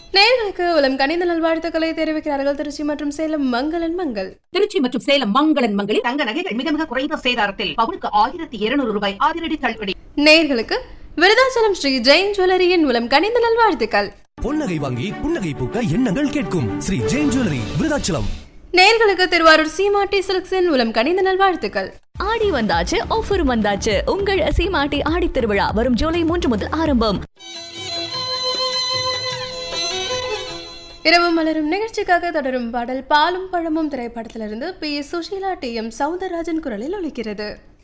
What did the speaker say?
நேர்களுக்கு உலம் கணித நல்வாழ்த்துக்களை தெரிவிக்கிறார்கள் திருச்சி மற்றும் சேலம் மங்களன் மங்கள் திருச்சி மற்றும் சேலம் மங்களன் மங்களில் தங்க நகைகள் மிக மிக குறைந்த சேதாரத்தில் பவுனுக்கு ஆயிரத்தி இருநூறு ரூபாய் அதிரடி தள்ளுபடி நேர்களுக்கு விருதாச்சலம் ஸ்ரீ ஜெயின் ஜுவல்லரியின் மூலம் கணித நல்வாழ்த்துக்கள் பொன்னகை வாங்கி புன்னகை பூக்க எண்ணங்கள் கேட்கும் ஸ்ரீ ஜெயின் ஜுவல்லரி விருதாச்சலம் நேர்களுக்கு திருவாரூர் சீமாட்டி சில்க்ஸின் மூலம் கணித நல்வாழ்த்துக்கள் ஆடி வந்தாச்சு ஆஃபர் வந்தாச்சு உங்கள் சீமாட்டி ஆடி திருவிழா வரும் ஜூலை மூன்று முதல் ஆரம்பம் இரவு மலரும் நிகழ்ச்சிக்காக தொடரும் பாடல் பாலும் பழமும் திரைப்படத்திலிருந்து P Susheela T M Soundararajan குரலில் ஒலிக்கிறது